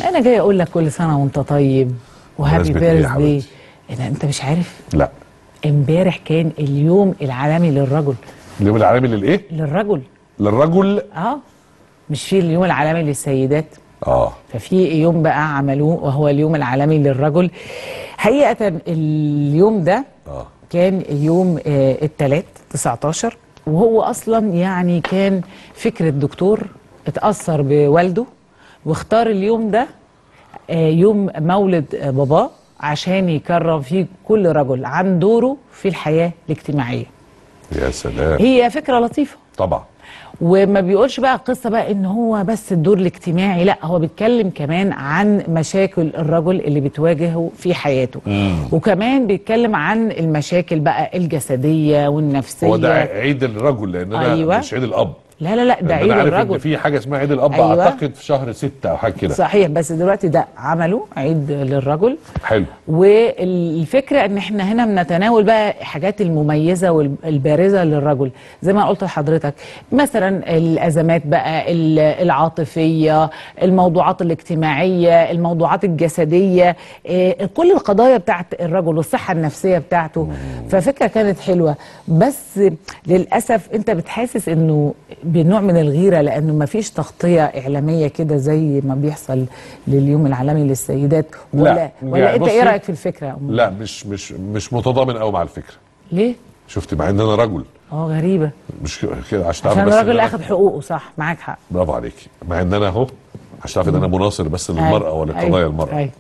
انا جاي اقول لك كل سنه وانت طيب وهابي بمناسبة إيه يا بيرث داي حبيبتي؟ ايه ده انت مش عارف لا امبارح كان اليوم العالمي للرجل اليوم العالمي للايه للرجل للرجل اه مش في اليوم العالمي للسيدات اه ففي يوم بقى عملوه وهو اليوم العالمي للرجل حقيقة اليوم ده اه كان يوم آه الثلاث 19 وهو أصلا يعني كان فكرة دكتور اتأثر بوالده واختار اليوم ده آه يوم مولد آه باباه عشان يكرم فيه كل رجل عن دوره في الحياة الاجتماعية يا سلام هي فكرة لطيفة طبعا وما بيقولش بقى قصة بقى ان هو بس الدور الاجتماعي لا هو بيتكلم كمان عن مشاكل الرجل اللي بتواجهه في حياته مم. وكمان بيتكلم عن المشاكل بقى الجسدية والنفسية هو ده عيد الرجل لان انا أيوة. مش عيد الاب لا لا لا ده لأن عيد انا عارف ان الرجل في حاجه اسمها عيد الاب أيوة. اعتقد في شهر ستة او حاجه كده صحيح بس دلوقتي ده عمله عيد للرجل حلو والفكرة ان احنا هنا بنتناول بقى الحاجات المميزة والبارزة للرجل زي ما قلت لحضرتك مثلا الازمات بقى ال- العاطفية الموضوعات الاجتماعية الموضوعات الجسدية إيه، كل القضايا بتاعت الرجل والصحة النفسية بتاعته ففكرة كانت حلوة بس للأسف انت بتحسس انه بنوع من الغيرة لانه ما فيش تغطية اعلامية كده زي ما بيحصل لليوم العالمي للسيدات ولا لا، ولا يعني انت ايه بصي- رايك في الفكره يا أم؟ لا مش مش مش متضامن قوي مع الفكره ليه شفت مع ان انا رجل اه غريبه مش كده عشان تعرف عشان بس إن الراجل أنا- اخذ حقوقه صح معاك حق برافو عليكي مع ان انا اهو عشان تعرف ان انا مناصر بس للمراه أيوة، ولقضايا أيوة، المراه أيوة.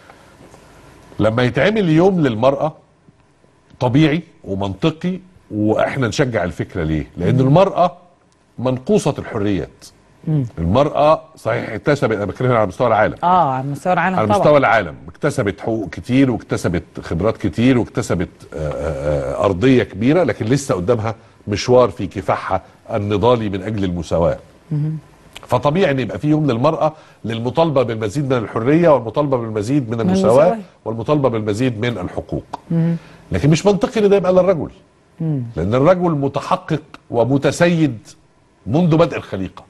لما يتعمل يوم للمرأة طبيعي ومنطقي واحنا نشجع الفكرة ليه؟ لأن المرأة منقوصة الحريات. المرأة صحيح اكتسبت انا بتكلم هنا على مستوى العالم. اه على مستوى العالم على طبعا مستوى العالم اكتسبت حقوق كتير واكتسبت خبرات كتير واكتسبت آه، آه، آه، أرضية كبيرة لكن لسه قدامها مشوار في كفاحها النضالي من أجل المساواة. فطبيعي ان يبقى في يوم للمراه للمطالبه بالمزيد من الحريه والمطالبه بالمزيد من المساواه المساواة. والمطالبه بالمزيد من الحقوق لكن مش منطقي ان ده يبقى للرجل لان الرجل متحقق ومتسيد منذ بدء الخليقه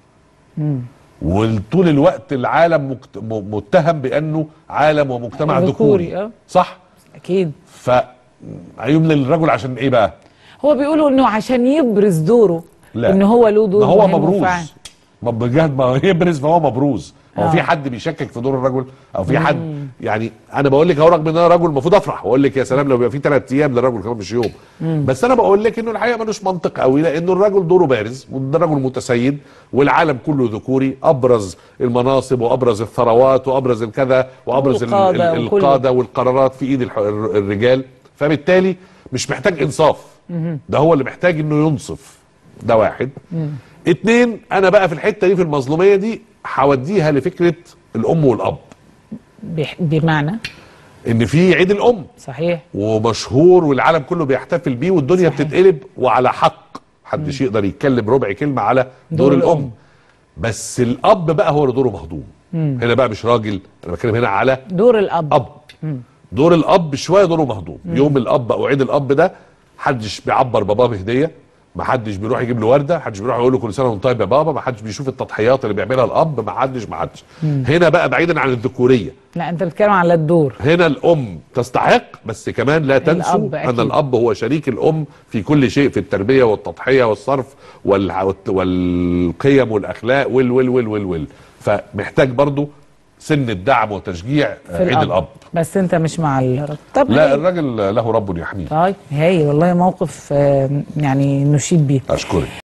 وطول الوقت العالم مكت- م- متهم بانه عالم ومجتمع ذكوري، ذكوري آه. صح اكيد ف يوم للرجل عشان ايه بقى هو بيقولوا انه عشان يبرز دوره لا. ان هو له دور ما هو مهم مبروز وفعال. ما بجد ما يبرز فهو مبروز هو آه. في حد بيشكك في دور الرجل او في حد يعني انا بقول لك اهو رغم ان انا رجل المفروض افرح واقول لك يا سلام لو يبقى في ثلاث ايام للرجل كمان مش يوم بس انا بقول لك انه الحقيقه ملوش منطق قوي لانه الرجل دوره بارز وده رجل متسيد والعالم كله ذكوري ابرز المناصب وابرز الثروات وابرز الكذا وابرز ال- والقادة ال- وكله. القاده والقرارات في ايد الح- الر- الرجال فبالتالي مش محتاج انصاف ده هو اللي محتاج انه ينصف ده واحد اتنين انا بقى في الحته دي في المظلوميه دي هوديها لفكره الام والاب بح- بمعنى ان في عيد الام صحيح ومشهور والعالم كله بيحتفل بيه والدنيا صحيح. بتتقلب وعلى حق محدش يقدر يتكلم ربع كلمه على دور, دور الام. الأم. بس الاب بقى هو اللي دوره مهضوم هنا بقى مش راجل انا بتكلم هنا على دور الاب اب دور الاب شويه دوره مهضوم يوم الاب او عيد الاب ده محدش بيعبر باباه بهديه ما حدش بيروح يجيب له ورده ما حدش بيروح يقول له كل سنه وانت طيب يا بابا ما حدش بيشوف التضحيات اللي بيعملها الاب ما حدش ما حدش هنا بقى بعيدا عن الذكوريه لا انت بتتكلم على الدور هنا الام تستحق بس كمان لا تنسوا الأب ان أكيد. الاب هو شريك الام في كل شيء في التربيه والتضحيه والصرف وال... والقيم والاخلاق وال وال وال وال وال فمحتاج برضو سن الدعم وتشجيع في عيد الاب الاب بس انت مش مع الرب طب لا هايل. الراجل له رب يحميه طيب هايل والله موقف آه، يعني نشيد بيه اشكرك